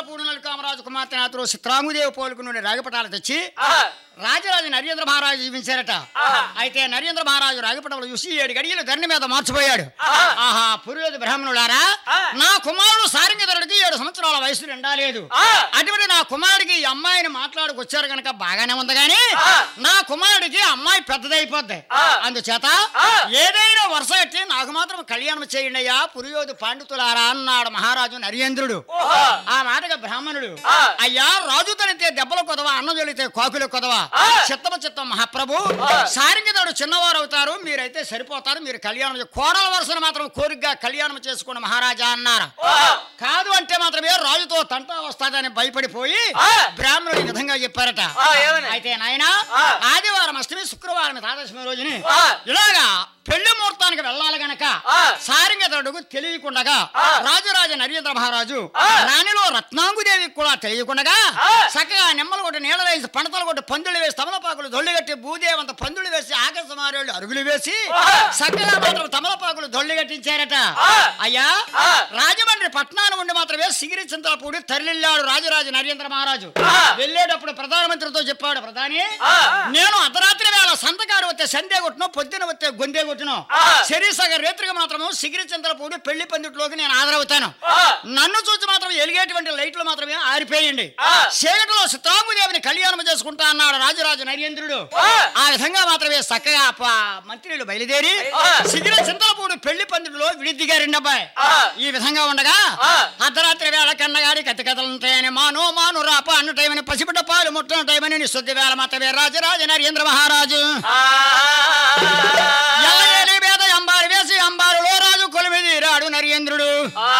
చింతలపూడి నలికామరాజు కుమార్తె నాతో చిత్రాంగుదేవి పోలుకు నుండి రాగపటాలు తెచ్చి ఆహా. రాజరాజు నరేంద్ర మహారాజు జీవించారట ఆహా. అయితే నరేంద్ర మహారాజు రాగపటములు చూసి ఏడు గడియలు ధరణి మీద మార్చిపోయాడు ఆహా. ఆహా పురోహిత బ్రాహ్మణులారా ఆ. నా కుమారుడు సారంగధరుడికి ఏడు సంవత్సరాల వయసు నిండాలేదు ఆ. అటువంటి నా కుమారుడికి ఈ అమ్మాయిని మాట్లాడుకొచ్చారు గనక బాగానే ఉంది గాని ఆ. నా కుమారుడికి అమ్మాయి పెద్దదైపోద్ది ఆ. అందుచేత ఆ. ఏదైనా వరుస కట్టి నాకు మాత్రం కళ్యాణం చేయండి అయ్యా పురియోధు పాండితులారా అన్నాడు మహారాజు నరేంద్రుడు ఓహో. ఆ మాటగా బ్రాహ్మణుడు ఆ. అయ్యా రాజు తలితే దెబ్బల కొదవా అన్న జొలితే కాకుల కొదవా ఆ. చిత్తమ చిత్తం మహాప్రభు ఆ. సారింగదోడు చిన్నవారు అవుతారు మీరైతే సరిపోతారు మీరు కళ్యాణం చే- కోడల వరుసను మాత్రం కోరికగా కళ్యాణం చేసుకోండి మహారాజా అన్నారు ఓహో. కాదు అంటే మాత్రమే రాజుతో తంటా వస్తాదని భయపడిపోయి ఆ. బ్రాహ్మణుడు ఈ విధంగా చెప్పారట ఆ, ఏమని? అయితే నాయనా ఆ. ఆదివారం అష్టమి శుక్రవారం తాదశమి రోజుని ఆ. ఇలాగా పెళ్లి ముహూర్తానికి వెళ్ళాలి గనక ఆ. సారింగతడుకు తెలియకుండగా ఆ. రాజరాజ నరేంద్ర మహారాజు ఆ. రాణిలో రత్నాంగుదేవికి కూడా తెలియకుండగా ఆ. చక్కగా నిమ్మలు కొట్టి నీళ్ళ వేసి పంటలు కొట్టి పందులు వేసి తమలపాకులు దొల్లి కట్టి భూదేవంత పందులు వేసి ఆకాశమారేళ్ళు అరుగులు వేసి ఆ. చక్కగా మాత్రం తమలపాకులు దొల్లి కట్టించారట ఆ. అయ్యా ఆ. రాజమండ్రి పట్టణాన్ని ఉండి మాత్రమే సిగిరి చింతలపూడి తరలిల్లాడు రాజరాజు నరేంద్ర మహారాజు ఆ. వెళ్ళేటప్పుడు ప్రధానమంత్రితో చెప్పాడు ప్రధాని ఆ. నేను అర్ధరాత్రి వేళ సంతకాడు వస్తే సందే కొట్టును పొద్దున వస్తే గొంతే కొట్టును ఆ. శరీసగ రేత్రికి మాత్రము సిగిరి చింతలపూడి పెళ్లి పందిట్లోకి నేను హాజరవుతాను ఆ. నన్ను చూసి మాత్రం ఎలిగేటువంటి లైట్లు మాత్రమే ఆరిపోయండి ఆ. చీకటిలో సిత్రాంగుదేవిని కళ్యాణం చేసుకుంటా అన్నాడు రాజరాజు నరేంద్రుడు ఆ. ఆ విధంగా మాత్రమే చక్కగా ప- మంత్రులు బయలుదేరి ఆ. సిగిరి చింతలపూడి పెళ్లి పందిట్లో విడిదిగారండి అబ్బాయి ఆ. ఈ విధంగా ఉండగా ఆ. అర్ధరాత్రి వేళ కన్నగాడి కత్తి కథలుంటాయని మానో మాను రాప అన్న టైమని పసిబిడ్డ పాలు ముట్టన టైమని నిశుద్ధి వేళ మాత్రమే రాజరాజ నరేంద్ర మహారాజు ఆ. ఎల్లయేలి వేద అంబారి వేసి అంబారులో రాజు కొలిమిది రాడు నరేంద్రుడు ఆ.